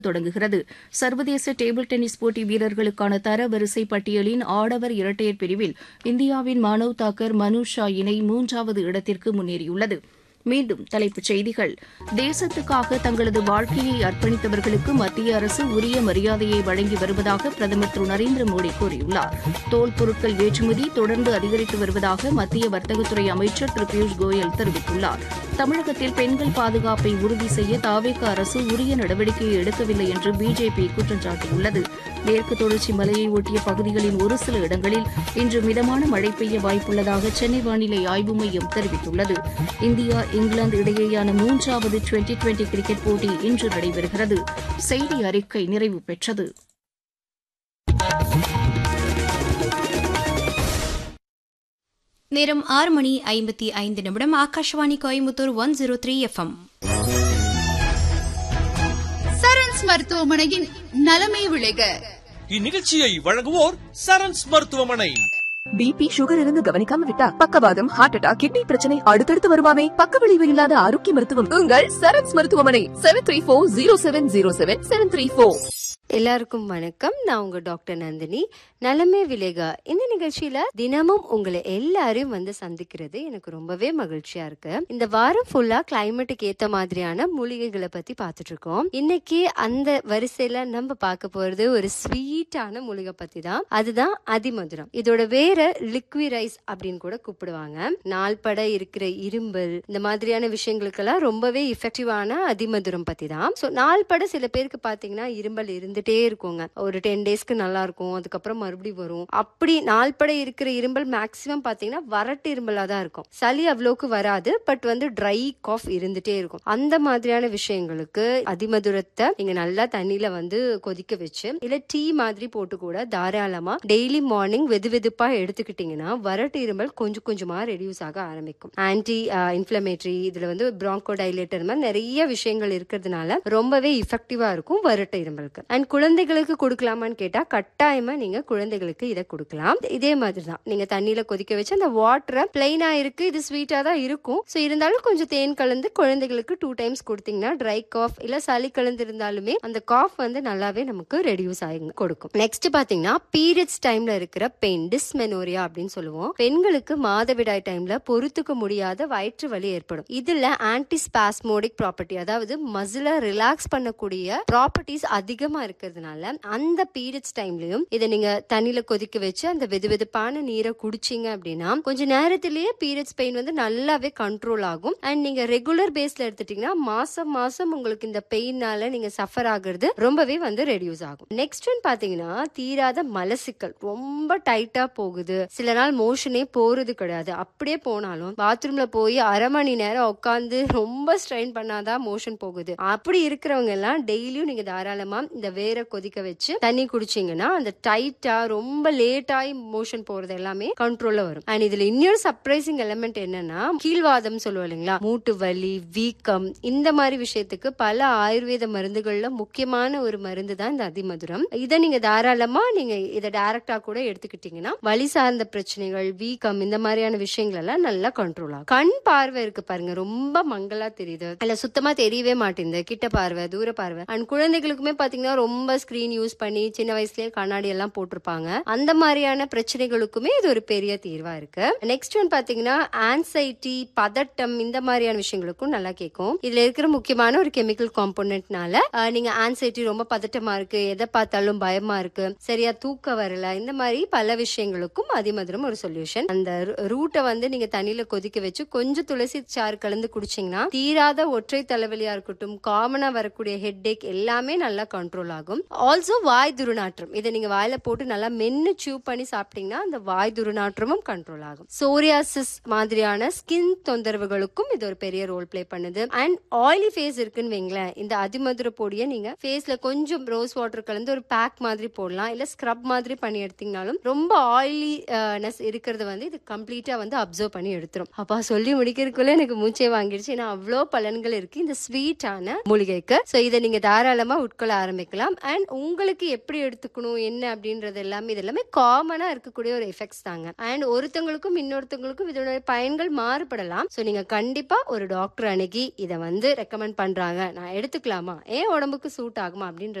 தொடங்குகிறது சர்வதேச table tennis போட்டி வீரர்களுக்கான தரவரிசை பட்டியலின் ஆடவர் இரட்டையர் பிரிவில் இந்தியாவின் மானவ் தாக்கர் மனு ஷா இணை மூன்றாவது இடத்திற்கு முன்னேறியுள்ளது மீண்டும் தலைப்புச் செய்திகள் தேசத்துக்காக தங்களது வாழ்க்கையை அர்ப்பணித்தவர்களுக்கு மத்திய அரசு உரிய மரியாதையை வழங்கி வருவதாக பிரதமர் திரு நரேந்திர மோடி கூறியுள்ளார் தோல் பொருட்கள் ஏற்றுமதி தொடர்ந்து அதிகரித்து வருவதாக மத்திய வர்த்தகத்துறை அமைச்சர் திரு பியூஷ் கோயல் தெரிவித்துள்ளார் தமிழகத்தில் பெண்கள் பாதுகாப்பை உறுதி செய்ய தாவேக அரசு உரிய நடவடிக்கையை எடுக்கவில்லை என்று பிஜேபி குற்றம் சாட்டியுள்ளது மேற்கு தொடர்ச்சி மலையை ஒட்டிய பகுதிகளின் ஒரு சில இடங்களில் இன்று மிதமான மழை பெய்ய வாய்ப்புள்ளதாக சென்னை வானிலை ஆய்வு மையம் தெரிவித்துள்ளது இந்தியா இங்கிலாந்து இடையேயான மூன்றாவது டுவெண்டி டுவெண்டி கிரிக்கெட் போட்டி இன்று நடைபெறுகிறது செய்தி அறிக்கை நிறைவு பெற்றது நேரம் ஆறு மணி ஐம்பத்தி ஐந்து நிமிடம் Akashvani Coimbatore one zero three FM Charans மருத்துவமனையின் நலமே விளைக இந்நிகழ்ச்சியை வழங்குவோர் சரண்ஸ் மருத்துவமனை பிபி சுகர் இருந்து கவனிக்காம விட்டா பக்கவாதம் ஹார்ட் அட்டாக் கிட்னி பிரச்சனை அடுத்தடுத்து வருமாமே பக்க விளைவு இல்லாத ஆரோக்கிய மருத்துவம் உங்கள் சரண்ஸ் மருத்துவமனை seven three four zero seven zero seven seven three four எல்லாருக்கும் வணக்கம் நான் உங்க டாக்டர் நந்தினி நலமே விலேகா இந்த நிகழ்ச்சியில தினமும் உங்களை எல்லாரையும் வந்து சந்திக்கிறது எனக்கு ரொம்பவே மகிழ்ச்சியா இருக்கு இந்த வாரம் ஃபுல்லா கிளைமேட்டுக்கு ஏத்த மாதிரியான மூலிகைகளை பத்தி பார்த்துட்டு இருக்கோம் இன்னைக்கு அந்த வரிசையில நம்ம பார்க்க போறது ஒரு ஸ்வீட்டான மூலிகை பத்தி தான் அதுதான் அதிமதுரம் இதோட வேற லிக்விரைஸ் அப்படின்னு கூட கூப்பிடுவாங்க நாள்பட இருக்கிற இரும்பல் இந்த மாதிரியான விஷயங்களுக்கெல்லாம் ரொம்பவே இஃபெக்டிவான அதிமதுரம் பத்தி தான் ஸோ நாள்பட சில பேருக்கு பாத்தீங்கன்னா இரும்பல் இருந்துட்டே இருக்குங்க ஒரு டென் டேஸ்க்கு நல்லா இருக்கும் அதுக்கப்புறம் மறுபடியும் வரும் அப்படி நாள்பட இருக்கிற இரும்பல் மேக்சிமம் பாத்தீங்கன்னா வறட்டு இரும்பலா தான் இருக்கும் சளி அவ்வளோக்கு வராது பட் வந்து ட்ரை காஃப் இருந்துட்டே இருக்கும் அந்த மாதிரியான விஷயங்களுக்கு அதிமதுரத்தை நீங்க நல்லா தண்ணியில வந்து கொதிக்க வச்சு இல்ல டீ மாதிரி போட்டு கூட தாராளமா டெய்லி மார்னிங் வெது வெதுப்பா எடுத்துக்கிட்டீங்கன்னா வறட்டு இருமல் கொஞ்சம் கொஞ்சமா ரெடியூஸ் ஆக ஆரம்பிக்கும் ஆன்டி இன்ஃபிளமேட்டரி இதுல வந்து பிராங்கோ டைலேட்டர் மாதிரி நிறைய விஷயங்கள் இருக்கிறதுனால ரொம்பவே இஃபெக்டிவா இருக்கும் வறட்டு இருமலுக்கு அண்ட் குழந்தைகளுக்கு கொடுக்கலாமான்னு கேட்டா கட்டாயமா நீங்க குழந்தைகளுக்கு இதை கொடுக்கலாம் இதே மாதிரி தான் நீங்க தண்ணியில கொதிக்க வச்சு அந்த வாட்டரை பிளைனா இருக்கு இது ஸ்வீட்டா தான் இருக்கும் ஸோ இருந்தாலும் கொஞ்சம் தேன் கலந்து குழந்தைகளுக்கு டூ டைம்ஸ் கொடுத்தீங்கன்னா ட்ரை காஃப் இல்ல சளி கலந்து இருந்தாலுமே அந்த காஃப் வந்து நல்லாவே நமக்கு ரெடியூஸ் ஆகி கொடுக்கும் நெக்ஸ்ட் பாத்தீங்கன்னா பீரியட்ஸ் டைம்ல இருக்கிற பெயின் டிஸ்மெனோரியா அப்படின்னு சொல்லுவோம் பெண்களுக்கு மாதவிடாய் டைம்ல பொறுத்துக்க முடியாத வயிற்று வலி ஏற்படும் இதுல ஆன்டி ஸ்பாஸ்மோடிக் ப்ராப்பர்ட்டி அதாவது மசில ரிலாக்ஸ் பண்ணக்கூடிய ப்ராப்பர்ட்டிஸ் அதிகமா இருக்கிறதுனால அந்த பீரியட்ஸ் டைம்லயும் இதை நீங்க தண்ணியில கொதிக்க வச்சு அந்த வெது வெதுப்பான நீரை குடிச்சீங்க அப்படின்னா கொஞ்ச நேரத்திலேயே பீரியட்ஸ் பெயின் வந்து நல்லாவே கண்ட்ரோல் ஆகும் அண்ட் நீங்க ரெகுலர் பேஸ்ல எடுத்துட்டீங்கன்னா மாசம் மாசம் உங்களுக்கு இந்த பெயின்னால நீங்க சஃபர் ஆகுறது ரொம்பவே வந்து ரெடியூஸ் ஆகும் நெக்ஸ்ட் ஒன் பாத்தீங்கன்னா தீராத மலசிக்கல் ரொம்ப டைட்டா போகுது சில நாள் மோஷனே போறது கிடையாது அப்படியே போனாலும் பாத்ரூம்ல போய் அரை மணி நேரம் உட்காந்து ரொம்ப ஸ்ட்ரெயின் பண்ணாதான் மோஷன் போகுது அப்படி இருக்கிறவங்க எல்லாம் டெய்லியும் நீங்க தாராளமா இந்த வேற கொதிக்க வச்சு தண்ணி குடிச்சீங்கன்னா அந்த டைட்டா ரொம்ப லேட் ஆகி மோஷன் போறது எல்லாமே கண்ட்ரோல்ல வரும் அண்ட் இதுல இன்னொரு சர்ப்ரைசிங் எலமெண்ட் என்னன்னா கீழ்வாதம் சொல்லுவோம் இல்லைங்களா மூட்டு வலி வீக்கம் இந்த மாதிரி விஷயத்துக்கு பல ஆயுர்வேத மருந்துகள்ல முக்கியமான ஒரு மருந்து தான் இந்த அதிமதுரம் இதை நீங்க தாராளமா நீங்க இதை டைரக்டா கூட எடுத்துக்கிட்டீங்கன்னா வலி சார்ந்த பிரச்சனைகள் வீக்கம் இந்த மாதிரியான விஷயங்கள் எல்லாம் நல்லா கண்ட்ரோல் ஆகும் கண் பார்வை இருக்கு பாருங்க ரொம்ப மங்களா தெரியுது இல்ல சுத்தமா தெரியவே மாட்டேங்குது கிட்ட பார்வை தூர பார்வை அண்ட் குழந்தைகளுக்குமே பாத்தீங்கன்னா ரொம்ப ஸ்கிரீன் யூஸ் பண்ணி சின்ன வயசுலயே கண்ணாடி எல்லாம் போட்டிருப்பாங்க அந்த மாதிரியான பிரச்சனைகளுக்குமே இது ஒரு பெரிய தீர்வா இருக்கு நெக்ஸ்ட் ஒன் பாத்தீங்கன்னா ஆன்சைட்டி பதட்டம் இந்த மாதிரியான விஷயங்களுக்கும் நல்லா கேட்கும் இதுல இருக்கிற முக்கியமான ஒரு கெமிக்கல் காம்போனன்ட்னால நீங்க ஆன்சைட்டி ரொம்ப பதட்டமா இருக்கு எதை பார்த்தாலும் பயமா இருக்கு சரியா தூக்க வரல இந்த மாதிரி பல விஷயங்களுக்கும் அதிமதுரம் ஒரு சொல்யூஷன் அந்த ரூட்டை வந்து நீங்க தண்ணியில கொதிக்க வச்சு கொஞ்சம் துளசி சாறு கலந்து குடிச்சீங்கன்னா தீராத ஒற்றை தலைவலியா இருக்கட்டும் காமனா வரக்கூடிய ஹெட் ஏக் எல்லாமே நல்லா கண்ட்ரோல் ஆகும் ஆல்சோ வாய் துருநாற்றம் இதை நீங்க வாயில போட்டு நல்லா மென்னு சூ பண்ணி சாப்பிட்டீங்கன்னா அந்த வாய் துருநாற்றமும் கண்ட்ரோல் ஆகும் சோரியாசிஸ் மாதிரியான ஸ்கின் தொந்தரவுகளுக்கும் இது ஒரு பெரிய ரோல் பிளே பண்ணுது அண்ட் ஆயிலி ஃபேஸ் இருக்குன்னு வைங்களேன் இந்த அதிமதுர பொடியை நீங்க ஃபேஸ்ல கொஞ்சம் ரோஸ் வாட்டர் கலந்து ஒரு பேக் மாதிரி போடலாம் இல்ல ஸ்க்ரப் மாதிரி பண்ணி எடுத்தீங்கனாலும் ரொம்ப ஆயிலினஸ் இருக்கிறது வந்து இது கம்ப்ளீட்டா வந்து அப்சர்வ் பண்ணி எடுத்துரும் அப்பா சொல்லி முடிக்கிறதுக்குள்ள எனக்கு மூச்சே வாங்கிடுச்சு ஏன்னா அவ்வளோ பலன்கள் இருக்கு இந்த ஸ்வீட்டான மூலிகைக்கு ஸோ இதை நீங்க தாராளமா உட்கொள்ள ஆரம்பிக்கலாம் எடுத்துக்கலாம் அண்ட் உங்களுக்கு எப்படி எடுத்துக்கணும் என்ன அப்படின்றது எல்லாமே இது எல்லாமே காமனா இருக்கக்கூடிய ஒரு எஃபெக்ட்ஸ் தாங்க அண்ட் ஒருத்தவங்களுக்கும் இன்னொருத்தவங்களுக்கும் இதோட பயன்கள் மாறுபடலாம் ஸோ நீங்க கண்டிப்பா ஒரு டாக்டர் அணுகி இதை வந்து ரெக்கமெண்ட் பண்றாங்க நான் எடுத்துக்கலாமா ஏன் உடம்புக்கு சூட் ஆகுமா அப்படின்ற